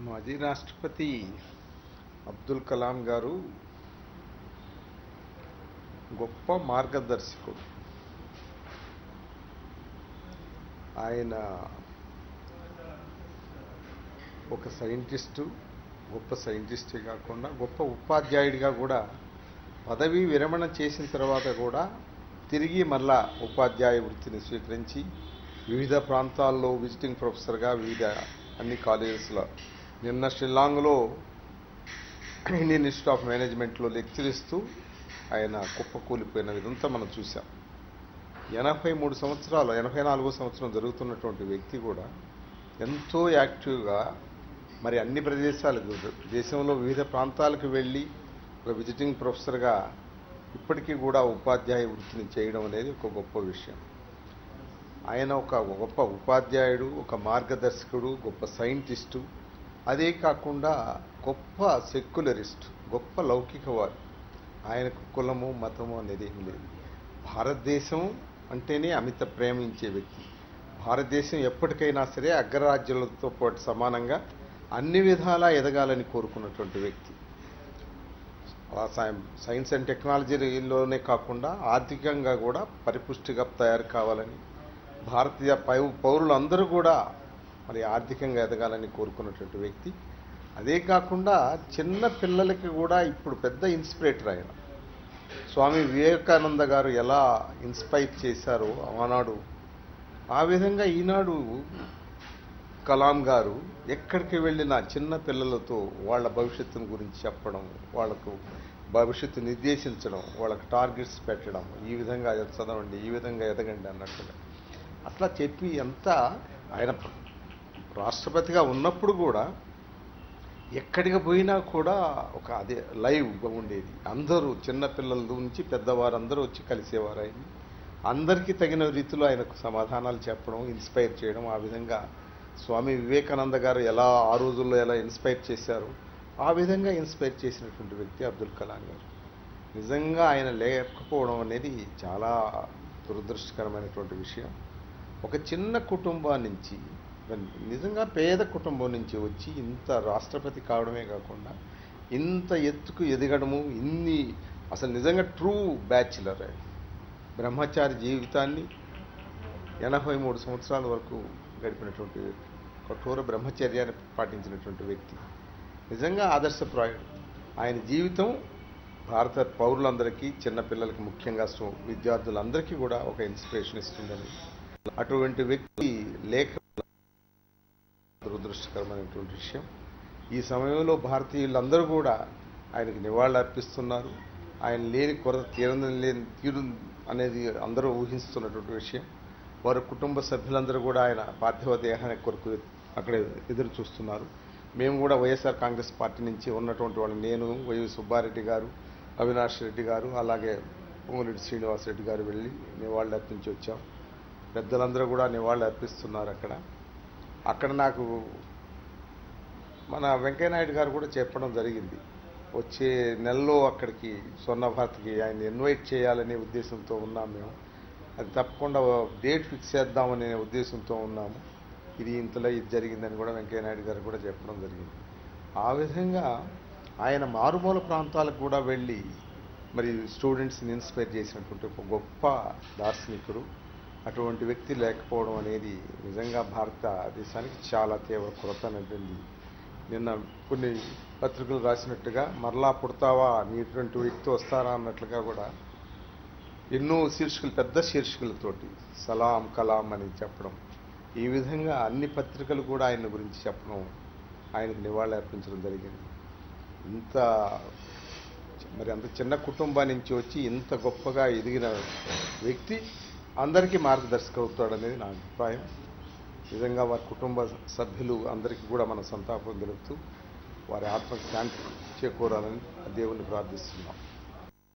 మాజీ రాష్ట్రపతి అబ్దుల్ కలాం గారు గొప్ప మార్గదర్శకుడు ఆయన ఒక సైంటిస్టు గొప్ప సైంటిస్టే కాకుండా గొప్ప ఉపాధ్యాయుడిగా కూడా పదవీ విరమణ చేసిన తర్వాత కూడా తిరిగి మళ్ళా ఉపాధ్యాయ వృత్తిని స్వీకరించి వివిధ ప్రాంతాల్లో విజిటింగ్ ప్రొఫెసర్గా వివిధ అన్ని కాలేజెస్లో నిన్న షిల్లాంగ్లో ఇండియన్ ఇన్స్టిట్యూట్ ఆఫ్ మేనేజ్మెంట్లో లెక్చర్ ఇస్తూ ఆయన కుప్పకూలిపోయిన విధంతా మనం చూసాం ఎనభై మూడు సంవత్సరాలు ఎనభై నాలుగో సంవత్సరం జరుగుతున్నటువంటి వ్యక్తి కూడా ఎంతో యాక్టివ్గా మరి అన్ని ప్రదేశాలకు దేశంలో వివిధ ప్రాంతాలకు వెళ్ళి ఒక విజిటింగ్ ప్రొఫెసర్గా ఇప్పటికీ కూడా ఉపాధ్యాయ వృత్తిని చేయడం అనేది ఒక గొప్ప విషయం ఆయన ఒక గొప్ప ఉపాధ్యాయుడు ఒక మార్గదర్శకుడు గొప్ప సైంటిస్టు అదే కాకుండా గొప్ప సెక్యులరిస్ట్ గొప్ప లౌకికవాది ఆయనకు కులము మతము అనేది ఏమి లేదు భారతదేశం అంటేనే అమిత ప్రేమించే వ్యక్తి భారతదేశం ఎప్పటికైనా సరే అగ్రరాజ్యాలతో పాటు సమానంగా అన్ని విధాలా ఎదగాలని కోరుకున్నటువంటి వ్యక్తి ఆ సై- సైన్స్ అండ్ టెక్నాలజీలోనే కాకుండా ఆర్థికంగా కూడా పరిపుష్టిగా తయారు కావాలని భారతీయ పౌ- పౌరులందరూ కూడా మరి ఆర్థికంగా ఎదగాలని కోరుకున్నటువంటి వ్యక్తి అదే కాకుండా చిన్న పిల్లలకి కూడా ఇప్పుడు పెద్ద ఇన్స్పిరేటర్ ఆయన స్వామి వివేకానంద గారు ఎలా ఇన్స్పైర్ చేశారో ఆనాడు ఆ విధంగా ఈనాడు కలాం గారు ఎక్కడికి వెళ్ళినా చిన్న పిల్లలతో వాళ్ళ భవిష్యత్తును గురించి చెప్పడం వాళ్ళకు భవిష్యత్తు నిర్దేశించడం వాళ్ళకి టార్గెట్స్ పెట్టడం ఈ విధంగా చదవండి ఈ విధంగా ఎదగండి అన్నట్టుగా అట్లా చెప్పి ఎంత ఆయన రాష్ట్రపతిగా ఉన్నప్పుడు కూడా ఎక్కడికి పోయినా కూడా ఒక అదే లైవ్గా ఉండేది అందరూ చిన్నపిల్లల నుంచి పెద్దవారందరూ వచ్చి కలిసేవారు ఆయన అందరికీ తగిన రీతిలో ఆయనకు సమాధానాలు చెప్పడం ఇన్స్పైర్ చేయడం ఆ విధంగా స్వామి వివేకానంద గారు ఎలా ఆ రోజుల్లో ఎలా ఇన్స్పైర్ చేశారో ఆ విధంగా ఇన్స్పైర్ చేసినటువంటి వ్యక్తి అబ్దుల్ కలాం గారు నిజంగా ఆయన లేకపోవడం అనేది చాలా దురదృష్టకరమైనటువంటి విషయం ఒక చిన్న కుటుంబం నుంచి నిజంగా పేద కుటుంబం నుంచి వచ్చి ఇంత రాష్ట్రపతి కావడమే కాకుండా ఇంత ఎత్తుకు ఎదగడము ఇన్ని అసలు నిజంగా ట్రూ బ్యాచులర్ ఆయన బ్రహ్మచారి జీవితాన్ని ఎనభై మూడు సంవత్సరాల వరకు గడిపినటువంటి కఠోర బ్రహ్మచర్యాన్ని పాటించినటువంటి వ్యక్తి నిజంగా ఆదర్శప్రాయుడు ఆయన జీవితం భారత పౌరులందరికీ చిన్నపిల్లలకి ముఖ్యంగా స్టూ- విద్యార్థులందరికీ కూడా ఒక ఇన్స్పిరేషన్ ఇస్తుందని అటువంటి వ్యక్తి లేఖ దురదృష్టకరమైనటువంటి విషయం ఈ సమయంలో భారతీయులందరూ కూడా ఆయనకి నివాళులు అర్పిస్తున్నారు ఆయన లేని కొరత తీరని లేని తీరు అనేది అందరూ ఊహిస్తున్నటువంటి విషయం వారి కుటుంబ సభ్యులందరూ కూడా ఆయన పార్థివ దేహానికి కొరకు అక్కడ ఎదురు చూస్తున్నారు మేము కూడా వైఎస్ఆర్ కాంగ్రెస్ పార్టీ నుంచి ఉన్నటువంటి వాళ్ళు నేను వైవి సుబ్బారెడ్డి గారు అవినాష్ రెడ్డి గారు అలాగే పొంగురెడ్డి శ్రీనివాస్ రెడ్డి గారు వెళ్ళి నివాళులు అర్పించి వచ్చాం పెద్దలందరూ కూడా నివాళులు అర్పిస్తున్నారు అక్కడ అక్కడ నాకు మన వెంకయ్యనాయుడు గారు కూడా చెప్పడం జరిగింది వచ్చే నెలలో అక్కడికి స్వర్ణ భారత్కి ఆయన ఇన్వైట్ చేయాలనే ఉద్దేశంతో ఉన్నాం మేము అది తప్పకుండా డేట్ ఫిక్స్ చేద్దామనే ఉద్దేశంతో ఉన్నాము ఇది ఇంతలో ఇది జరిగిందని కూడా వెంకయ్యనాయుడు గారు కూడా చెప్పడం జరిగింది ఆ విధంగా ఆయన మారుమూల ప్రాంతాలకు కూడా వెళ్ళి మరి స్టూడెంట్స్ని ఇన్స్పైర్ చేసినటువంటి ఒక గొప్ప దార్శనికుడు అటువంటి వ్యక్తి లేకపోవడం అనేది నిజంగా భారతదేశానికి చాలా తీవ్ర కొరత అనేటువంటి నిన్న కొన్ని పత్రికలు రాసినట్టుగా మరలా పుడతావా నీ ఇటువంటి వ్యక్తి వస్తారా అన్నట్లుగా కూడా ఎన్నో శీర్షికలు పెద్ద శీర్షికలతోటి సలాం కలాం అని చెప్పడం ఈ విధంగా అన్ని పత్రికలు కూడా ఆయన గురించి చెప్పడం ఆయనకు నివాళి అర్పించడం జరిగింది ఇంత మరి అంత చిన్న కుటుంబం నుంచి వచ్చి ఇంత గొప్పగా ఎదిగిన వ్యక్తి అందరికీ మార్గదర్శకం అవుతాడనేది నా అభిప్రాయం నిజంగా వారి కుటుంబ సభ్యులు అందరికీ కూడా మన సంతాపం తెలుపుతూ వారి ఆత్మకు శాంతి చేకూరాలని దేవుణ్ణి ప్రార్థిస్తున్నాం